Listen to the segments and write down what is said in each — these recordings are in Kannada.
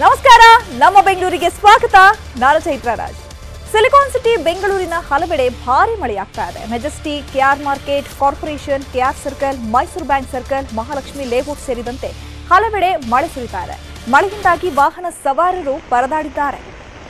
ನಮಸ್ಕಾರ ನಮ್ಮ ಬೆಂಗಳೂರಿಗೆ ಸ್ವಾಗತ ನಾನು ಚೈತ್ರ ರಾಜ್ ಸಿಲಿಕಾನ್ ಸಿಟಿ ಬೆಂಗಳೂರಿನ ಹಲವೆಡೆ ಭಾರಿ ಮಳೆಯಾಗ್ತಾ ಇದೆ Majestic KR market corporation KR circle Mysuru bank circle Mahalakshmi layout ಸೇರಿದಂತೆ ಹಲವೆಡೆ ಮಳೆ ಸುರಿತಾ ಇದೆ ಮಳೆಯಿಂದಾಗಿ ವಾಹನ ಸವಾರರು ಪರದಾಡಿದ್ದಾರೆ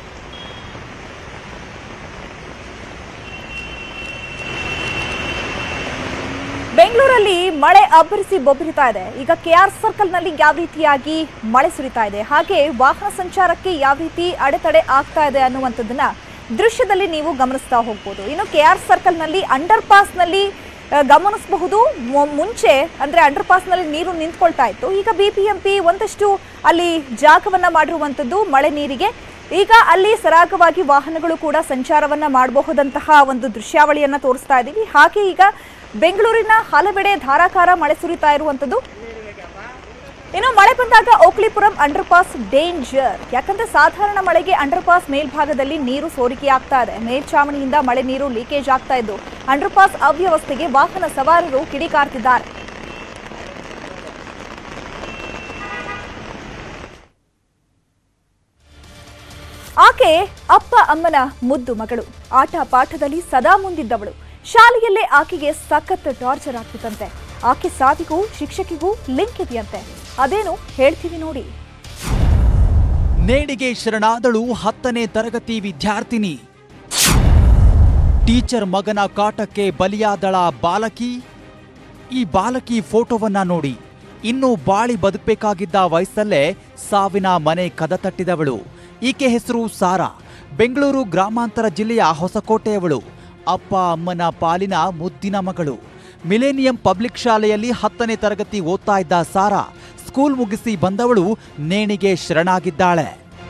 ಬೆಂಗಳೂರಲ್ಲಿ ಮಳೆ ಅಬ್ಬರಿಸಿ ಬೊಬ್ಬರಿತಾ ಇದೆ ಈಗ ಕೆಆರ್ ಸರ್ಕಲ್ನಲ್ಲಿ ಯಾವ ರೀತಿಯಾಗಿ ಮಳೆ ಸುರಿತಾ ಇದೆ ಹಾಗೆ ವಾಹನ ಸಂಚಾರಕ್ಕೆ ಯಾವ ರೀತಿ ಅಡೆತಡೆ ಆಗ್ತಾ ಇದೆ ಅನ್ನುವಂಥದ್ದನ್ನ ದೃಶ್ಯದಲ್ಲಿ ನೀವು ಗಮನಿಸ್ತಾ ಹೋಗ್ಬೋದು ಇನ್ನು ಕೆಆರ್ ಸರ್ಕಲ್ನಲ್ಲಿ ಅಂಡರ್ ಪಾಸ್ನಲ್ಲಿ ಆ, ಗಮನಿಸಬಹುದು ಮು- ಮುಂಚೆ ಅಂದ್ರೆ ಅಂಡರ್ ಪಾಸ್ನಲ್ಲಿ ನೀರು ನಿಂತ್ಕೊಳ್ತಾ ಇತ್ತು ಈಗ ಬಿಬಿಎಂಪಿ ಒಂದಷ್ಟು ಅಲ್ಲಿ ಜಾಗವನ್ನ ಮಾಡಿರುವಂಥದ್ದು ಮಳೆ ನೀರಿಗೆ ಈಗ ಅಲ್ಲಿ ಸರಾಗವಾಗಿ ವಾಹನಗಳು ಕೂಡ ಸಂಚಾರವನ್ನ ಮಾಡಬಹುದಂತಹ ಒಂದು ದೃಶ್ಯಾವಳಿಯನ್ನ ತೋರಿಸ್ತಾ ಇದ್ದೀವಿ ಹಾಗೆ ಈಗ ಬೆಂಗಳೂರಿನ ಹಲವೆಡೆ ಧಾರಾಕಾರ ಮಳೆ ಸುರಿತಾ ಇರುವಂಥದ್ದು ಇನ್ನು ಮಳೆ ಬಂದಾಗ ಓಕ್ಲಿಪುರಂ ಅಂಡರ್ ಪಾಸ್ ಡೇಂಜರ್ ಯಾಕಂದ್ರೆ ಸಾಧಾರಣ ಮಳೆಗೆ ಅಂಡರ್ ಪಾಸ್ ಮೇಲ್ಭಾಗದಲ್ಲಿ ನೀರು ಸೋರಿಕೆಯಾಗ್ತಾ ಇದೆ ಮೇಲ್ಛಾವಣಿಯಿಂದ ಮಳೆ ನೀರು ಲೀಕೇಜ್ ಆಗ್ತಾ ಇದ್ದು ಅಂಡರ್ ಪಾಸ್ ಅವ್ಯವಸ್ಥೆಗೆ ವಾಹನ ಸವಾರರು ಕಿಡಿಕಾರ್ತಿದ್ದಾರೆ ಆಕೆ ಅಪ್ಪ ಅಮ್ಮನ ಮುದ್ದು ಮಗಳು ಆಟ ಪಾಠದಲ್ಲಿ ಸದಾ ಮುಂದಿದ್ದವಳು ಶಾಲೆಯಲ್ಲೇ ಆಕೆಗೆ ಸಖತ್ ಟಾರ್ಚರ್ ಆಗ್ತಿತ್ತಂತೆ ಆಕೆ ಸಾವಿಗೂ ಶಿಕ್ಷಕಿಗೂ ಲಿಂಕ್ ಇದೆಯಂತೆ ಅದೇನು ಹೇಳ್ತೀವಿ ನೋಡಿ ನೇಣಿಗೆ ಶರಣಾದಳು ಹತ್ತನೇ ತರಗತಿ ವಿದ್ಯಾರ್ಥಿನಿ ಟೀಚರ್ ಮಗನ ಕಾಟಕ್ಕೆ ಬಲಿಯಾದಳ ಬಾಲಕಿ ಈ ಬಾಲಕಿ ಫೋಟೋವನ್ನ ನೋಡಿ ಇನ್ನು ಬಾಳಿ ಬದುಕಬೇಕಾಗಿದ್ದ ವಯಸ್ಸಲ್ಲೇ ಸಾವಿನ ಮನೆ ಕದ ತಟ್ಟಿದವಳು ಈಕೆ ಹೆಸರು ಸಾರಾ ಬೆಂಗಳೂರು ಗ್ರಾಮಾಂತರ ಜಿಲ್ಲೆಯ ಹೊಸಕೋಟೆಯವಳು ಅಪ್ಪ ಅಮ್ಮನ ಪಾಲಿನ ಮುದ್ದಿನ ಮಗಳು ಮಿಲೇನಿಯಂ ಪಬ್ಲಿಕ್ ಶಾಲೆಯಲ್ಲಿ ಹತ್ತನೇ ತರಗತಿ ಓದ್ತಾ ಇದ್ದ ಸಾರಾ ಸ್ಕೂಲ್ ಮುಗಿಸಿ ಬಂದವಳು ನೇಣಿಗೆ ಶರಣಾಗಿದ್ದಾಳೆ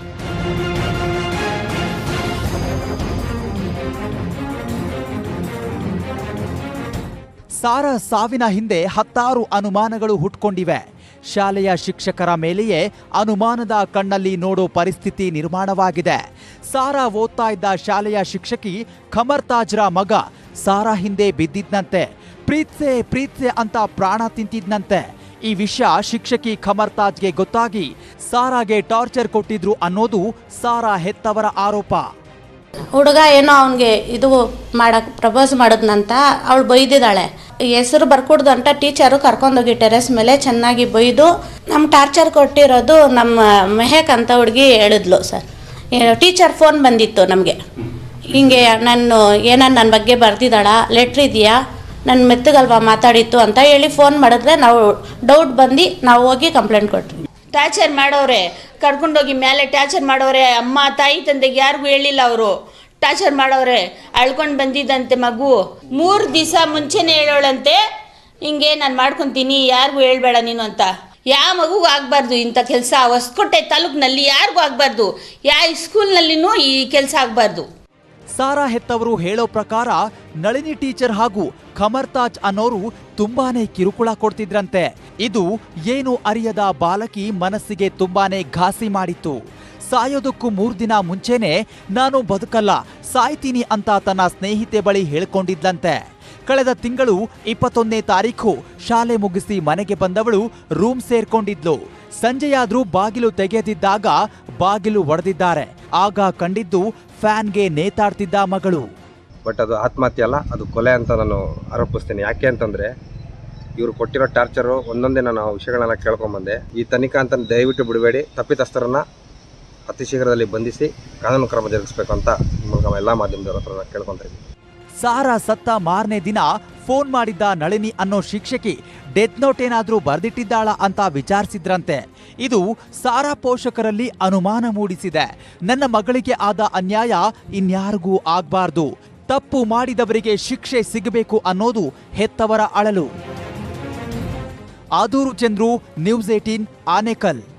ಸಾರಾ ಸಾವಿನ ಹಿಂದೆ ಹತ್ತಾರು ಅನುಮಾನಗಳು ಹುಟ್ಕೊಂಡಿವೆ ಶಾಲೆಯ ಶಿಕ್ಷಕರ ಮೇಲೆಯೇ ಅನುಮಾನದ ಕಣ್ಣಲ್ಲಿ ನೋಡೋ ಪರಿಸ್ಥಿತಿ ನಿರ್ಮಾಣವಾಗಿದೆ ಸಾರಾ ಓದ್ತಾ ಇದ್ದ ಶಾಲೆಯ ಶಿಕ್ಷಕಿ ಖಮರ್ ತಾಜ್ರ ಮಗ ಸಾರಾ ಹಿಂದೆ ಬಿದ್ದಿದ್ನಂತೆ ಪ್ರೀತ್ಸೆ ಪ್ರೀತ್ಸೆ ಅಂತ ಪ್ರಾಣ ತಿಂತಿದ್ನಂತೆ ಈ ವಿಷಯ ಶಿಕ್ಷಕಿ ಖಮರ್ ತಾಜ್ಗೆ ಗೊತ್ತಾಗಿ ಸಾರಾಗೆ ಟಾರ್ಚರ್ ಕೊಟ್ಟಿದ್ರು ಅನ್ನೋದು ಸಾರಾ ಹೆತ್ತವರ ಆರೋಪ ಹುಡುಗ ಏನೋ ಅವನಿಗೆ ಇದು ಮಾಡಕ್ ಪ್ರಪೋಸ್ ಮಾಡಿದ್ನಂತ ಅವಳು ಬೈದಿದ್ದಾಳೆ ಹೆಸರು ಬರ್ಕೊಡ್ದು ಅಂತ ಟೀಚರು ಕರ್ಕೊಂಡೋಗಿ ಟೆರೆಸ್ ಮೇಲೆ ಚೆನ್ನಾಗಿ ಬೈದು ನಮ್ಮ ಟಾರ್ಚರ್ ಕೊಟ್ಟಿರೋದು ನಮ್ಮ ಮೆಹಕ್ ಅಂತ ಹುಡುಗಿ ಹೇಳಿದ್ಲು ಸರ್ ಟೀಚರ್ ಫೋನ್ ಬಂದಿತ್ತು ನಮಗೆ ಹಿಂಗೆ ನಾನು ಏನನ್ನ ನನ್ನ ಬಗ್ಗೆ ಬರ್ದಿದ್ದಾಳ ಲೆಟ್ರ್ ಇದೆಯಾ ನನ್ನ ಮೆತ್ತಗಲ್ವಾ ಮಾತಾಡಿತ್ತು ಅಂತ ಹೇಳಿ ಫೋನ್ ಮಾಡಿದ್ರೆ ನಾವು ಡೌಟ್ ಬಂದು ನಾವು ಹೋಗಿ ಕಂಪ್ಲೇಂಟ್ ಕೊಟ್ವಿ ಟಾರ್ಚರ್ ಮಾಡೋರೆ ಕರ್ಕೊಂಡೋಗಿ ಮೇಲೆ ಟಾರ್ಚರ್ ಮಾಡೋರೆ ಅಮ್ಮ ತಾಯಿ ತಂದೆಗೆ ಯಾರಿಗೂ ಹೇಳಿಲ್ಲ ಅವರು ಟಾರ್ಚರ್ ಮಾಡೋರೆ ಅಳ್ಕೊಂಡು ಬಂದಿದ್ದಂತೆ ಮಗು ಮೂರು ದಿವಸ ಮುಂಚೆನೇ ಹೇಳೋಳಂತೆ ಹಿಂಗೆ ನಾನು ಮಾಡ್ಕೊತೀನಿ ಯಾರಿಗೂ ಹೇಳ್ಬೇಡ ನೀನು ಅಂತ ಯಾವ ಮಗುಗೂ ಆಗಬಾರ್ದು ಇಂಥ ಕೆಲಸ ಹೊಸಕೋಟೆ ತಾಲೂಕಿನಲ್ಲಿ ಯಾರಿಗೂ ಆಗಬಾರ್ದು ಯಾವ ಸ್ಕೂಲ್ನಲ್ಲಿನೂ ಈ ಕೆಲಸ ಆಗಬಾರ್ದು ಸಾರಾ ಹೆತ್ತವರು ಹೇಳೋ ಪ್ರಕಾರ ನಳಿನಿ ಟೀಚರ್ ಹಾಗೂ ಖಮರ್ತಾಜ್ ಅನ್ನೋರು ತುಂಬಾನೇ ಕಿರುಕುಳ ಕೊಡ್ತಿದ್ರಂತೆ ಇದು ಏನು ಅರಿಯದ ಬಾಲಕಿ ಮನಸ್ಸಿಗೆ ತುಂಬಾನೇ ಘಾಸಿ ಮಾಡಿತ್ತು ಸಾಯೋದಕ್ಕೂ ಮೂರ್ ದಿನ ಮುಂಚೆನೆ ನಾನು ಬದುಕಲ್ಲ ಸಾಯ್ತೀನಿ ಅಂತ ತನ್ನ ಸ್ನೇಹಿತೆ ಬಳಿ ಹೇಳ್ಕೊಂಡಿದ್ಲಂತೆ ಕಳೆದ ತಿಂಗಳು ಇಪ್ಪತ್ತೊಂದನೇ ತಾರೀಖು ಶಾಲೆ ಮುಗಿಸಿ ಮನೆಗೆ ಬಂದವಳು ರೂಮ್ ಸೇರ್ಕೊಂಡಿದ್ಲು ಸಂಜೆಯಾದ್ರೂ ಬಾಗಿಲು ತೆಗೆದಿದ್ದಾಗ ಬಾಗಿಲು ಒಡೆದಿದ್ದಾರೆ ಆಗ ಕಂಡಿದ್ದು ಫ್ಯಾನ್ಗೆ ನೇತಾಡ್ತಿದ್ದ ಮಗಳು ಬಟ್ ಅದು ಆತ್ಮಹತ್ಯೆ ಅಲ್ಲ ಅದು ಕೊಲೆ ಅಂತ ನಾನು ಆರೋಪಿಸ್ತೇನೆ ಯಾಕೆ ಅಂತಂದರೆ ಇವರು ಕೊಟ್ಟಿರೋ ಟಾರ್ಚರು ಒಂದೊಂದೇ ನಾನು ಆ ವಿಷಯಗಳನ್ನ ಕೇಳ್ಕೊಂಬಂದೆ ಈ ತನಿಖಾ ಅಂತ ದಯವಿಟ್ಟು ಬಿಡಬೇಡಿ ತಪ್ಪಿತಸ್ಥರನ್ನ ಅತಿ ಶೀಘ್ರದಲ್ಲಿ ಬಂಧಿಸಿ ಕಾನೂನು ಕ್ರಮ ಜರುಗಿಸಬೇಕು ಅಂತ ಈ ಮೂಲಕ ಎಲ್ಲ ಮಾಧ್ಯಮದವ್ರ ಹತ್ರ ನಾನು ಕೇಳ್ಕೊಂತ ಇದ್ದೀನಿ ಸಾರಾ ಸತ್ತ ಮಾರನೇ ದಿನ ಫೋನ್ ಮಾಡಿದ್ದ ನಳಿನಿ ಅನ್ನೋ ಶಿಕ್ಷಕಿ ಡೆತ್ ನೋಟ್ ಏನಾದ್ರೂ ಬರ್ದಿಟ್ಟಿದ್ದಾಳ ಅಂತ ವಿಚಾರಿಸಿದ್ರಂತೆ ಇದು ಸಾರಾ ಪೋಷಕರಲ್ಲಿ ಅನುಮಾನ ಮೂಡಿಸಿದೆ ನನ್ನ ಮಗಳಿಗೆ ಆದ ಅನ್ಯಾಯ ಇನ್ಯಾರಿಗೂ ಆಗ್ಬಾರ್ದು ತಪ್ಪು ಮಾಡಿದವರಿಗೆ ಶಿಕ್ಷೆ ಸಿಗಬೇಕು ಅನ್ನೋದು ಹೆತ್ತವರ ಅಳಲು ಆದೂರು ಚಂದ್ರು ನ್ಯೂಸ್ ಏಟೀನ್ ಆನೇಕಲ್